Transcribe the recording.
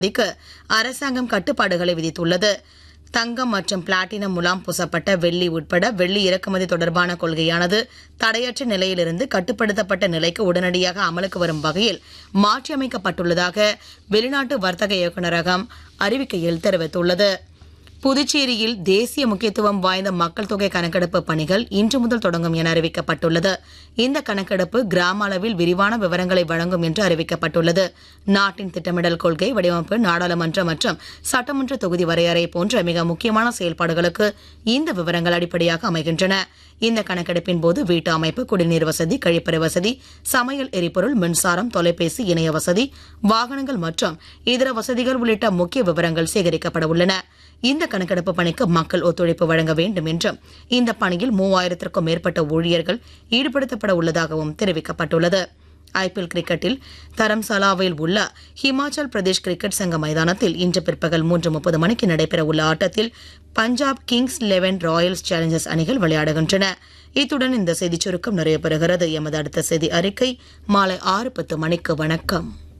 க்கு அரசாங்கம் கட்டுப்பாடுகளை விதித்துள்ளது தங்கம் மற்றும் பிளாட்டினம் முலாம் பூசப்பட்ட வெள்ளி உட்பட வெள்ளி இறக்குமதி தொடர்பான கொள்கையானது தடையற்ற நிலையிலிருந்து கட்டுப்படுத்தப்பட்ட நிலைக்கு உடனடியாக அமலுக்கு வரும் வகையில் மாற்றியமைக்கப்பட்டுள்ளதாக வெளிநாட்டு வர்த்தக இயக்குநரகம் அறிவிக்கையில் தெரிவித்துள்ளது புதுச்சேரியில் தேசிய முக்கியத்துவம் வாய்ந்த மக்கள் தொகை கணக்கெடுப்பு பணிகள் இன்று முதல் தொடங்கும் என அறிவிக்கப்பட்டுள்ளது இந்த கணக்கெடுப்பு கிராம அளவில் விரிவான விவரங்களை வழங்கும் என்று அறிவிக்கப்பட்டுள்ளது நாட்டின் திட்டமிடல் கொள்கை வடிவமைப்பு நாடாளுமன்ற மற்றும் சட்டமன்ற தொகுதி வரையறை போன்ற மிக முக்கியமான செயல்பாடுகளுக்கு இந்த விவரங்கள் அடிப்படையாக அமைகின்றன இந்த கணக்கெடுப்பின் போது வீட்டு அமைப்பு குடிநீர் வசதி கழிப்பறை வசதி சமையல் எரிபொருள் மின்சாரம் தொலைபேசி இணைய வசதி வாகனங்கள் மற்றும் இதர வசதிகள் உள்ளிட்ட முக்கிய விவரங்கள் சேகரிக்கப்பட உள்ளன இந்த கணக்கெடுப்பு பணிக்கு மக்கள் ஒத்துழைப்பு வழங்க வேண்டும் என்றும் இந்த பணியில் மூவாயிரத்திற்கும் மேற்பட்ட ஊழியர்கள் ஈடுபடுத்தப்பட உள்ளதாகவும் தெரிவிக்கப்பட்டுள்ளது ஐபிஎல் கிரிக்கெட்டில் தரம்சாலாவில் உள்ள ஹிமாச்சல் பிரதேஷ் கிரிக்கெட் சங்க மைதானத்தில் இன்று பிற்பகல் மூன்று முப்பது மணிக்கு நடைபெற உள்ள ஆட்டத்தில் Punjab kings eleven royals challengers அணிகள் விளையாடுகின்றன இத்துடன் இந்த செய்திச் சுருக்கம் நிறைவு பெறுகிறது எமது அடுத்த செய்தி அறிக்கை மாலை ஆறு பத்து மணிக்கு வணக்கம்